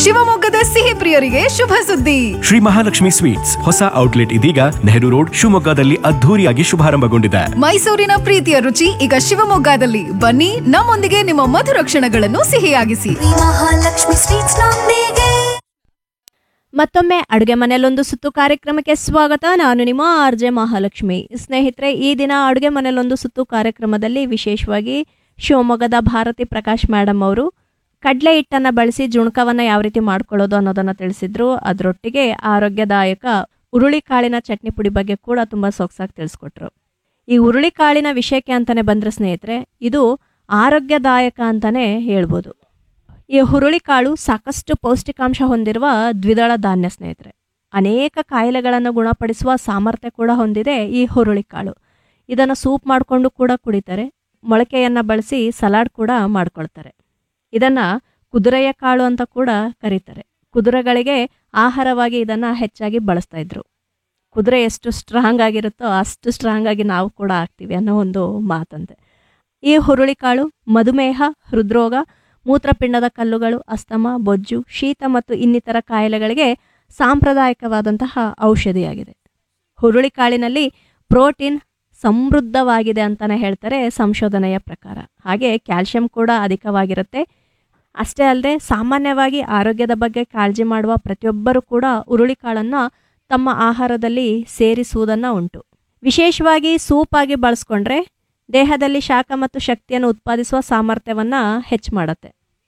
ಶಿವಮೊಗ್ಗದ ಸಿಹಿ ಪ್ರಿಯರಿಗೆ ಶುಭ ಸುದ್ದಿ ಶ್ರೀ ಮಹಾಲಕ್ಷ್ಮಿ ಸ್ವೀಟ್ಸ್ ಹೊಸ ಔಟ್ಲೆಟ್ ಇದೀಗ ನೆಹರು ರೋಡ್ ಶಿವಮೊಗ್ಗದಲ್ಲಿ ಅದ್ಧೂರಿಯಾಗಿ ಶುಭಾರಂಭಗೊಂಡಿದೆ ಮೈಸೂರಿನ ಪ್ರೀತಿಯ ರುಚಿ ಈಗ ಶಿವಮೊಗ್ಗದಲ್ಲಿ ಬನ್ನಿ ನಮ್ಮೊಂದಿಗೆ ನಿಮ್ಮ ಮಧುರ ಕ್ಷಣಗಳನ್ನು ಸಿಹಿಯಾಗಿಸಿ ಶ್ರೀ ಮಹಾಲಕ್ಷ್ಮಿ ಸ್ವೀಟ್ಸ್ ನೊಂದಿಗೆ ಮತ್ತೊಮ್ಮೆ ಅಡುಗೆ ಮನೆಯಲ್ಲೊಂದು ಸುತ್ತು ಕಾರ್ಯಕ್ರಮಕ್ಕೆ ಸ್ವಾಗತ ನಾನು ನಿಮ್ಮ ಆರ್ ಜೆ ಮಹಾಲಕ್ಷ್ಮಿ ಸ್ನೇಹಿತರೆ ಈ ದಿನ ಅಡುಗೆ ಮನೆಯಲ್ಲೊಂದು ಸುತ್ತು ಕಾರ್ಯಕ್ರಮದಲ್ಲಿ ವಿಶೇಷವಾಗಿ ಶಿವಮೊಗ್ಗದ ಭಾರತಿ ಪ್ರಕಾಶ್ ಮೇಡಮ್ ಅವರು ಕಡಲೆ ಹಿಟ್ಟನ್ನು ಬಳಸಿ ಜುಣಕವನ್ನು ಯಾವ ರೀತಿ ಮಾಡ್ಕೊಳ್ಳೋದು ಅನ್ನೋದನ್ನು ತಿಳಿಸಿದ್ರು ಅದರೊಟ್ಟಿಗೆ ಆರೋಗ್ಯದಾಯಕ ಹುರುಳಿಕಾಳಿನ ಚಟ್ನಿ ಪುಡಿ ಬಗ್ಗೆ ಕೂಡ ತುಂಬ ಸೊಗಸಾಗಿ ತಿಳಿಸ್ಕೊಟ್ರು ಈ ಹುರುಳಿಕಾಳಿನ ವಿಷಯಕ್ಕೆ ಅಂತಾನೆ ಬಂದರೆ ಸ್ನೇಹಿತರೆ ಇದು ಆರೋಗ್ಯದಾಯಕ ಅಂತಾನೆ ಹೇಳ್ಬೋದು ಈ ಹುರುಳಿಕಾಳು ಸಾಕಷ್ಟು ಪೌಷ್ಟಿಕಾಂಶ ಹೊಂದಿರುವ ದ್ವಿದಳ ಧಾನ್ಯ ಸ್ನೇಹಿತರೆ ಅನೇಕ ಕಾಯಿಲೆಗಳನ್ನು ಗುಣಪಡಿಸುವ ಸಾಮರ್ಥ್ಯ ಕೂಡ ಹೊಂದಿದೆ ಈ ಹುರುಳಿಕಾಳು ಇದನ್ನು ಸೂಪ್ ಮಾಡಿಕೊಂಡು ಕೂಡ ಕುಡಿತಾರೆ ಮೊಳಕೆಯನ್ನು ಬಳಸಿ ಸಲಾಡ್ ಕೂಡ ಮಾಡ್ಕೊಳ್ತಾರೆ ಇದನ್ನು ಕುದುರೆಯ ಕಾಳು ಅಂತ ಕೂಡ ಕರೀತಾರೆ ಕುದುರೆಗಳಿಗೆ ಆಹಾರವಾಗಿ ಇದನ್ನು ಹೆಚ್ಚಾಗಿ ಬಳಸ್ತಾ ಇದ್ರು ಕುದುರೆ ಎಷ್ಟು ಸ್ಟ್ರಾಂಗ್ ಆಗಿರುತ್ತೋ ಅಷ್ಟು ಸ್ಟ್ರಾಂಗ್ ಆಗಿ ನಾವು ಕೂಡ ಆಗ್ತೀವಿ ಅನ್ನೋ ಒಂದು ಮಾತಂತೆ ಈ ಹುರುಳಿಕಾಳು ಮಧುಮೇಹ ಹೃದ್ರೋಗ ಮೂತ್ರಪಿಂಡದ ಕಲ್ಲುಗಳು ಅಸ್ತಮ ಬೊಜ್ಜು ಶೀತ ಮತ್ತು ಇನ್ನಿತರ ಕಾಯಿಲೆಗಳಿಗೆ ಸಾಂಪ್ರದಾಯಿಕವಾದಂತಹ ಔಷಧಿಯಾಗಿದೆ ಹುರುಳಿಕಾಳಿನಲ್ಲಿ ಪ್ರೋಟೀನ್ ಸಮೃದ್ಧವಾಗಿದೆ ಅಂತಲೇ ಹೇಳ್ತಾರೆ ಸಂಶೋಧನೆಯ ಪ್ರಕಾರ ಹಾಗೆ ಕ್ಯಾಲ್ಶಿಯಂ ಕೂಡ ಅಧಿಕವಾಗಿರುತ್ತೆ ಅಷ್ಟೇ ಅಲ್ಲದೆ ಸಾಮಾನ್ಯವಾಗಿ ಆರೋಗ್ಯದ ಬಗ್ಗೆ ಕಾಳಜಿ ಮಾಡುವ ಪ್ರತಿಯೊಬ್ಬರೂ ಕೂಡ ಹುರುಳಿಕಾಳನ್ನು ತಮ್ಮ ಆಹಾರದಲ್ಲಿ ಸೇರಿಸುವುದನ್ನು ಉಂಟು ವಿಶೇಷವಾಗಿ ಸೂಪ್ ಆಗಿ ಬಳಸ್ಕೊಂಡ್ರೆ ದೇಹದಲ್ಲಿ ಶಾಖ ಮತ್ತು ಶಕ್ತಿಯನ್ನು ಉತ್ಪಾದಿಸುವ ಸಾಮರ್ಥ್ಯವನ್ನು ಹೆಚ್ಚು ಮಾಡುತ್ತೆ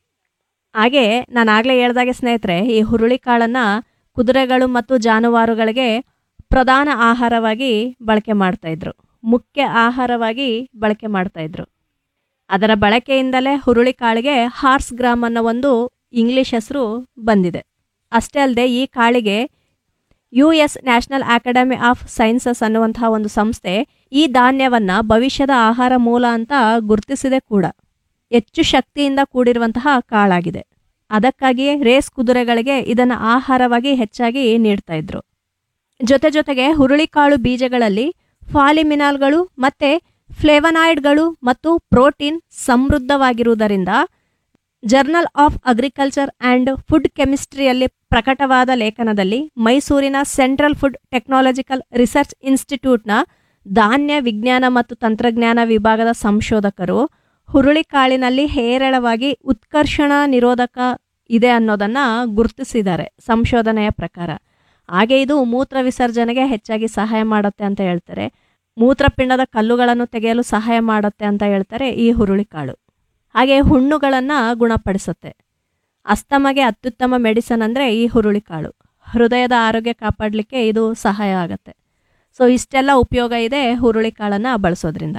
ಹಾಗೆ ನಾನು ಆಗಲೇ ಹೇಳ್ದಾಗೆ ಸ್ನೇಹಿತರೆ ಈ ಹುರುಳಿಕಾಳನ್ನು ಕುದುರೆಗಳು ಮತ್ತು ಜಾನುವಾರುಗಳಿಗೆ ಪ್ರಧಾನ ಆಹಾರವಾಗಿ ಬಳಕೆ ಮಾಡ್ತಾ ಇದ್ರು ಮುಖ್ಯ ಆಹಾರವಾಗಿ ಬಳಕೆ ಮಾಡ್ತಾ ಇದ್ರು ಅದರ ಬಳಕೆಯಿಂದಲೇ ಹುರುಳಿಕಾಳಿಗೆ ಹಾರ್ಸ್ ಗ್ರಾಮ್ ಅನ್ನೋ ಒಂದು ಇಂಗ್ಲಿಷ್ ಹೆಸರು ಬಂದಿದೆ ಅಷ್ಟೇ ಅಲ್ಲದೆ ಈ ಕಾಳಿಗೆ U S national academy of sciences ಅನ್ನುವಂತಹ ಒಂದು ಸಂಸ್ಥೆ ಈ ಧಾನ್ಯವನ್ನು ಭವಿಷ್ಯದ ಆಹಾರ ಮೂಲ ಅಂತ ಗುರುತಿಸಿದೆ ಕೂಡ ಹೆಚ್ಚು ಶಕ್ತಿಯಿಂದ ಕೂಡಿರುವಂತಹ ಕಾಳಾಗಿದೆ ಅದಕ್ಕಾಗಿಯೇ ರೇಸ್ ಕುದುರೆಗಳಿಗೆ ಇದನ್ನು ಆಹಾರವಾಗಿ ಹೆಚ್ಚಾಗಿ ನೀಡ್ತಾ ಇದ್ರು ಜೊತೆ ಜೊತೆಗೆ ಹುರುಳಿಕಾಳು ಬೀಜಗಳಲ್ಲಿ ಫಾಲಿಮಿನಾಲ್ಗಳು ಮತ್ತು ಫ್ಲೇವನಾಯ್ಡ್ಗಳು ಮತ್ತು ಪ್ರೋಟೀನ್ ಸಮೃದ್ಧವಾಗಿರುವುದರಿಂದ journal of agriculture and food ಕೆಮಿಸ್ಟ್ರಿಯಲ್ಲಿ ಪ್ರಕಟವಾದ ಲೇಖನದಲ್ಲಿ ಮೈಸೂರಿನ ಸೆಂಟ್ರಲ್ ಫುಡ್ ಟೆಕ್ನಾಲಜಿಕಲ್ ರಿಸರ್ಚ್ ಇನ್ಸ್ಟಿಟ್ಯೂಟ್ನ ಧಾನ್ಯ ವಿಜ್ಞಾನ ಮತ್ತು ತಂತ್ರಜ್ಞಾನ ವಿಭಾಗದ ಸಂಶೋಧಕರು ಹುರುಳಿಕಾಳಿನಲ್ಲಿ ಹೇರಳವಾಗಿ ಉತ್ಕರ್ಷಣ ನಿರೋಧಕ ಇದೆ ಅನ್ನೋದನ್ನು ಗುರುತಿಸಿದ್ದಾರೆ ಸಂಶೋಧನೆಯ ಪ್ರಕಾರ ಹಾಗೆ ಇದು ಮೂತ್ರ ವಿಸರ್ಜನೆಗೆ ಹೆಚ್ಚಾಗಿ ಸಹಾಯ ಮಾಡುತ್ತೆ ಅಂತ ಹೇಳ್ತಾರೆ ಮೂತ್ರಪಿಂಡದ ಕಲ್ಲುಗಳನ್ನು ತೆಗೆಯಲು ಸಹಾಯ ಮಾಡುತ್ತೆ ಅಂತ ಹೇಳ್ತಾರೆ ಈ ಹುರುಳಿಕಾಳು ಹಾಗೆ ಹುಣ್ಣುಗಳನ್ನು ಗುಣಪಡಿಸುತ್ತೆ ಅಸ್ತಮಗೆ ಅತ್ಯುತ್ತಮ ಮೆಡಿಸನ್ ಅಂದರೆ ಈ ಹುರುಳಿಕಾಳು ಹೃದಯದ ಆರೋಗ್ಯ ಕಾಪಾಡಲಿಕ್ಕೆ ಇದು ಸಹಾಯ ಆಗುತ್ತೆ ಸೊ ಇಷ್ಟೆಲ್ಲ ಉಪಯೋಗ ಇದೆ ಹುರುಳಿಕಾಳನ್ನು ಬಳಸೋದ್ರಿಂದ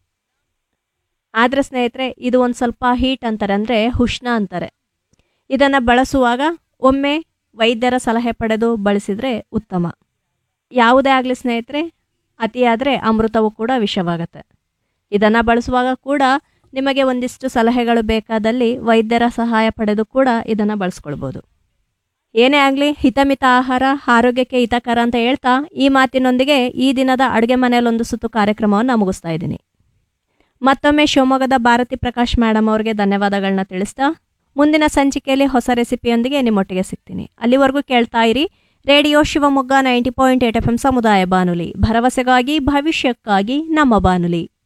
ಆದರೆ ಸ್ನೇಹಿತರೆ ಇದು ಒಂದು ಸ್ವಲ್ಪ ಹೀಟ್ ಅಂತಾರೆ ಅಂದರೆ ಉಷ್ಣ ಅಂತಾರೆ ಇದನ್ನು ಬಳಸುವಾಗ ಒಮ್ಮೆ ವೈದ್ಯರ ಸಲಹೆ ಪಡೆದು ಬಳಸಿದರೆ ಉತ್ತಮ ಯಾವುದೇ ಆಗಲಿ ಸ್ನೇಹಿತರೆ ಅತಿಯಾದರೆ ಅಮೃತವೂ ಕೂಡ ವಿಷವಾಗುತ್ತೆ ಇದನ್ನು ಬಳಸುವಾಗ ಕೂಡ ನಿಮಗೆ ಒಂದಿಷ್ಟು ಸಲಹೆಗಳು ಬೇಕಾದಲ್ಲಿ ವೈದ್ಯರ ಸಹಾಯ ಪಡೆದು ಕೂಡ ಇದನ್ನು ಬಳಸ್ಕೊಳ್ಬೋದು ಏನೇ ಆಗಲಿ ಹಿತಮಿತ ಆಹಾರ ಆರೋಗ್ಯಕ್ಕೆ ಹಿತಕರ ಅಂತ ಹೇಳ್ತಾ ಈ ಮಾತಿನೊಂದಿಗೆ ಈ ದಿನದ ಅಡುಗೆ ಮನೆಯಲ್ಲೊಂದು ಸುತ್ತು ಕಾರ್ಯಕ್ರಮವನ್ನು ಮುಗಿಸ್ತಾ ಇದ್ದೀನಿ ಮತ್ತೊಮ್ಮೆ ಶಿವಮೊಗ್ಗದ ಭಾರತಿ ಪ್ರಕಾಶ್ ಮೇಡಮ್ ಅವರಿಗೆ ಧನ್ಯವಾದಗಳನ್ನ ತಿಳಿಸ್ತಾ ಮುಂದಿನ ಸಂಚಿಕೆಯಲ್ಲಿ ಹೊಸ ರೆಸಿಪಿಯೊಂದಿಗೆ ನಿಮ್ಮೊಟ್ಟಿಗೆ ಸಿಗ್ತೀನಿ ಅಲ್ಲಿವರೆಗೂ ಕೇಳ್ತಾ ಇರಿ radio Shivamogga ninety point eight F M ಸಮುದಾಯ ಬಾನುಲಿ ಭರವಸೆಗಾಗಿ ಭವಿಷ್ಯಕ್ಕಾಗಿ ನಮ್ಮ ಬಾನುಲಿ